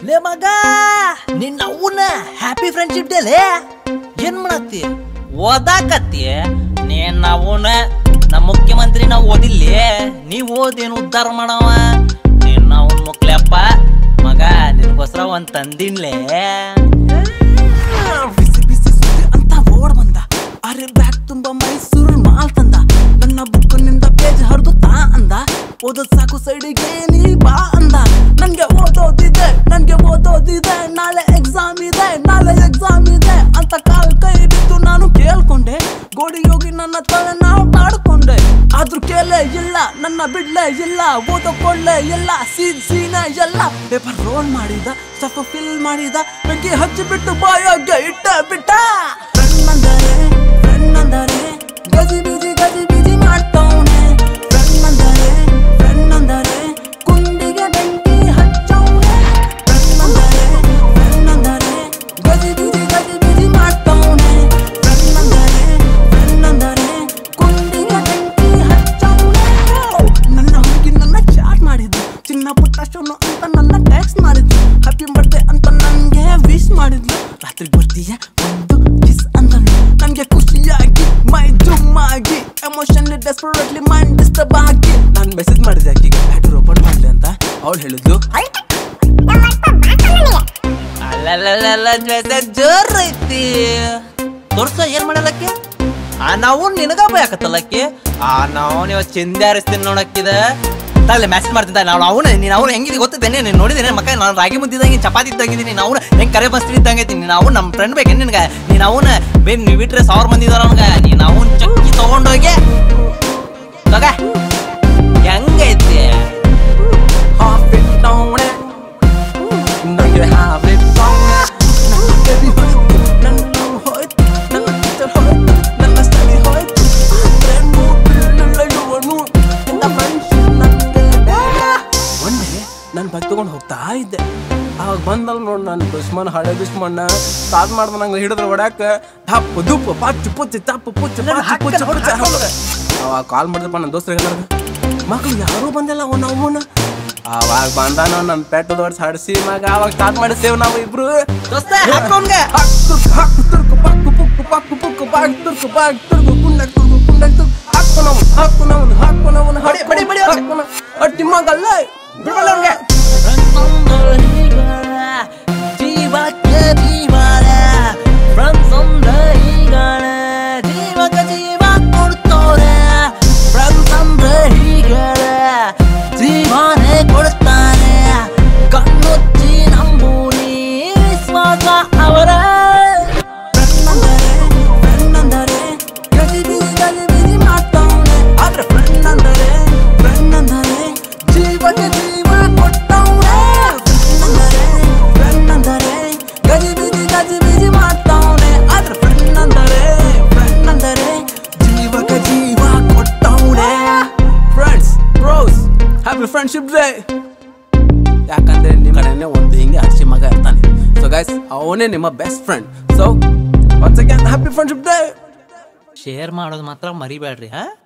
ಲೇ ಮಗ ನಿನ್ನ ಅವನ ಹ್ಯಾಪಿ ಫ್ರೆಂಡ್ಶಿಪ್ ಡೇ ಲೇ ಏನ್ ಮಾಡತ್ತಿ ಓದಾಕತ್ತಿ ನೀನ್ ಅವನ ನಮ್ಮ ಮುಖ್ಯಮಂತ್ರಿ ನಾವು ಓದಿಲ್ಲಿ ನೀವ್ ಓದೇನು ಉದ್ಧಾರ ಮಾಡವ ನೀನ್ ಅವನ್ ಮುಕ್ಲಪ್ಪ ಮಗ ನಿನ್ಗೋಸ್ಕರ ಒಂದ್ ತಂದಿನ್ಲೇ ಬಿಸಿ ಬಿಸಿ ಸುದ್ದಿ ಅಂತ ಓಡ್ ಬಂದ ಅರೆ ಬ್ಯಾಗ್ ತುಂಬಾ ಮೈಸೂರು ಮಾಲ್ ತಂದ ನನ್ನ ಬುಕ್ನಿಂದ ಪೇಜ್ ಹರಿದು ತಾ ಅಂದ ಓದೋದ್ ಸಾಕು ಸೈಡಿಗೆ ನೀ ಬಾ ಅಂದ ನನ್ಗೆ ಓದೋದಿದೆ ನನ್ಗೆ ಓದೋದಿದೆ ನಾಳೆ ಎಕ್ಸಾಮ್ ಇದೆ ನಾಳೆ ಎಕ್ಸಾಮ್ ಇದೆ ಅಂತ ಕಾಲ್ ಕೈ ಬಿದ್ದು ನಾನು ಕೇಳ್ಕೊಂಡೆ ಗೋಡಿಗೆ ಹೋಗಿ ನನ್ನ ತಲೆ ನಾವು ತಾಡ್ಕೊಂಡೆ ಆದ್ರೂ ಕೇಳೇ ಇಲ್ಲ ನನ್ನ ಬಿಡ್ಲೇ ಇಲ್ಲ ಓದೋಕೊಳ್ಳೇ ಇಲ್ಲ ಸೀನ್ ಸೀನ ಎಲ್ಲ ಪೇಪರ್ ರೋಲ್ ಮಾಡಿದ ಸ್ಟಫ್ ಫಿಲ್ ಮಾಡಿದ ಬೆಂಕಿ ಹಚ್ಚಿ ಬಿಟ್ಟು ಬಾಯಾಗೆ ಇಟ್ಟ ಬಿಟ್ಟ ಫ್ರೆಂಡ್ ಅಂದರೆ ಫ್ರೆಂಡ್ ಅಂದರೆ ಗಜಿ ಬಿಜಿ ಗಜಿ ಬಿಜಿ ಮಾಡ್ತವನೆ ಫ್ರೆಂಡ್ ಅಂದರೆ ಫ್ರೆಂಡ್ ಅಂದರೆ ಕುಂಡಿಗೆ ಬೆಂಕಿ ಹಚ್ಚವನೆ ಫ್ರೆಂಡ್ ಅಂದರೆ ಫ್ರೆಂಡ್ ಅಂದರೆ ಗಜಿ ಬಿಜಿ ಗಜಿ ಬಿಜಿ ಮಾಡ್ತವನೆ ಫ್ರೆಂಡ್ ಅಂದರೆ ಫ್ರೆಂಡ್ ಅಂದರೆ ಕುಂಡಿಗೆ ಬೆಂಕಿ ಹಚ್ಚವನೆ ನನ್ನ ಹುಡುಗಿ ನನ್ನ ಚಾಟ್ ಮಾಡಿದ್ದು ಚಿನ್ನ ಪುಟ್ಟ ಶೋನು ಅಂತ ನನ್ನ ಟ್ಯಾಕ್ಸ್ ಮಾಡಿದ್ಲು ಹ್ಯಾಪಿ ಬರ್ಡೇ ಅಂತ ನನಗೆ ವಿಶ್ ಮಾಡಿದ್ಲು ರಾತ್ರಿ ಬರ್ತೀಯ ಒಂದು ಕಿಸ್ ಅಂದಳು ನನಗೆ ಖುಷಿಯಾಗಿ ಮೈ ಜುಮ್ ಆಗಿ ಎಮೋಷನ್ ಡೆಸ್ಪರೇಟ್ಲಿ ಮೈಂಡ್ ಡಿಸ್ಟರ್ಬ್ ಆಗಿ ನಾನು ಮೆಸೇಜ್ ಮಾಡಿದೆ ಆಕೆಗೆ ಬ್ಯಾಟರ್ ಓಪನ್ ಮಾಡಲಿ ಅಂತ ಅವಳು ಹೇಳಿದ್ಲು ಅಲ್ಲಲ್ಲಲ್ಲ ಜೋರ್ ಐತಿ ತೋರ್ಸ ಏನ್ ಮಾಡಲಕ್ಕೆ ಆ ನಾವು ನಿನಗ ಬಯಕತ್ತಲ್ಲಕ್ಕೆ ಆ ನಾವು ನೀವು ಚಿಂದೆ ಹರಿಸ್ತೀನಿ ನೋಡಕ್ಕಿದ ತಲೆ ಮೆಸೇಜ್ ಮಾಡ್ತಿದ್ದ ನಾವು ಅವನು ನೀನು ಅವ್ನು ಹೆಂಗಿದೆ ಗೊತ್ತಿದ್ದೇನೆ ನೀನು ನೋಡಿದ್ದೇನೆ ಮಕ್ಕ ನಾನು ರಾಗಿ ಮುದ್ದಿದ್ದಂಗೆ ಚಪಾತಿ ಇದ್ದಂಗಿದ್ದೀನಿ ನೀನು ಅವನು ಹೆಂಗೆ ಕರೆ ಬಸ್ತಿ ಇದ್ದಂಗೈತಿ ನೀನು ಅವ್ನು ನಮ್ಮ ಫ್ರೆಂಡ್ ಬೇಕು ನಿನಗೆ ನೀನು ಅವನ ಬೇರೆ ನೀವು ಬಿಟ್ರೆ ಸಾವಿರ ಮಂದಿ ಇದಾರ ಅವನಿಗೆ ನೀನು ಅವನ್ ಚಕ್ಕಿ ತಗೊಂಡೋಗಿ ತಗ ಹೆಂಗೈತಿ half it down ನನಗೆ have it down ನನ್ನ baby ಹೋಯ್ತು ನನ್ನ love ಹೋಯ್ತು ನನ್ನ teacher ಹೋಯ್ತು ನನ್ನ study ಹೋಯ್ತು ಆದ್ರೆ ಮೂಡಿಲ್ಲ ಇವನು ಇಂದ friendship ನನಗೆ ಬೇಡ ಒನ್ ಡೇ ನಾನು ಬೈಕ್ ತಗೊಂಡು ಹೋಗ್ತಾ ಇದ್ದೆ ಅವಾಗ ಬಂದಲ್ ನೋಡ್ ನನ್ನ ದುಶ್ಮನ್ ಹಳೆ ದುಶ್ಮನ್ ಸ್ಟಾರ್ಟ್ ಮಾಡ್ದ ನಂಗೆ ಹಿಡಿದ್ರೆ ಹೊಡ್ಯಾಕ ಟಪ್ ದುಪ್ಪು ಪಚ್ಚು ಪುಚ್ಚು ತಪ್ಪು ಪುಚ್ಚು ಪಚ್ಚು ಪುಚ್ಚು ಪುಚ್ಚು ಹಾಕೋದು. ಅವಾಗ ಕಾಲ್ ಮಾಡಿದಪ್ಪ ನನ್ನ ದೋಸ್ತರಿಗೆ ಮಕ್ಳು ಯಾರೂ ಬಂದಿಲ್ಲ ಅವನ ಅವನ ಅವಾಗ ಬಂದಾನ ನನ್ನ ಪೆಟ್ಟು ದೊಡ್ಡ ಹಡ್ಸಿ ಮಗ ಅವಾಗ ಸ್ಟಾರ್ಟ್ ಮಾಡಿ ಸೇವ್ ನಾವು ಇಬ್ರು ದೋಸ್ತ ಹಾಕೊಂಡ್ಗೆ ಹಾಕ್ ತುರ್ಕು ಹಾಕು ತುರ್ಕು ಪಾಕು ಪುಕ್ಕು ಪಾಕು ಪುಕ್ಕು ಬಾಗ್ ತುರ್ಕು ಬಾಗ್ ತುರ್ಕು ಕುಂಡಕ್ ತುರ್ಕು ಕುಂಡಕ್ ತುರ್ಕು ಹಾಕು ನಾವು ಹಾಕು ನಾವು ಹಾಕು ನಾವು ಬಡಿ, ಬಡಿ, ಬಡಿ ಅವ್ರಿಗೆ. ಅಟ್ಟಿ ಮಗಲ್ಲ ಬಿಡಲ್ಲ ಅವ್ರಿಗೆ ಜೀವಕ್ಕೆ ಜೀವನ ಫ್ರೆಂಡ್ಸ್ ಅಂದ್ರೆ ಹೀಗಾನೆ ಜೀವಕ್ಕೆ ಜೀವ ಕೊಡ್ತವ್ರೆ ಫ್ರೆಂಡ್ಸ್ ಅಂದ್ರೆ ಹೀಗಾನೆ ಜೀವನೇ ಕೊಡ್ತಾನೆ ಕಣ್ಣುಚ್ಚಿ ನಂಬೂನಿ ವಿಶ್ವಾಸ ಅವರ ಫ್ರೆಂಡ್ ಅಂದರೆ ಗಜಿ ಬಿಜಿ ಗಜಿ ಬಿಜಿ ಮಾಡ್ತಾವನೆ ಆದ್ರೆ ಫ್ರೆಂಡ್ ಅಂದರೆ ಫ್ರೆಂಡ್ ಅಂದರೆ ಜೀವಕ್ಕೆ ಜೀವ ಕೊಟ್ಟವನೆ ಫ್ರೆಂಡ್ ಅಂದರೆ ಫ್ರೆಂಡ್ ಅಂದರೆ ಗಜಿ ಬಿಜಿ ಗಜಿ ಬಿಜಿ ಮಾಡ್ತಾವನೆ ಆದ್ರೆ ಫ್ರೆಂಡ್ ಅಂದರೆ ಫ್ರೆಂಡ್ ಅಂದರೆ ಜೀವಕ್ಕೆ ಜೀವ ಕೊಟ್ಟವನೆ friends bros happy friendship day ಯಾಕಂದ್ರೆ ನಿಮ್ಮ ಕಡೆನೇ ಒಂದು ಹಿಂಗೆ ಹರ್ಷಿ ಮಗ ಇರ್ತಾನೆ ಸೊ ಗೈಸ್ ಅವನೇ ನಿಮ್ಮ best friend so once again happy friendship day share ಮಾಡೋದು ಮಾತ್ರ ಮರಿಬೇಡ್ರಿ ಹಾ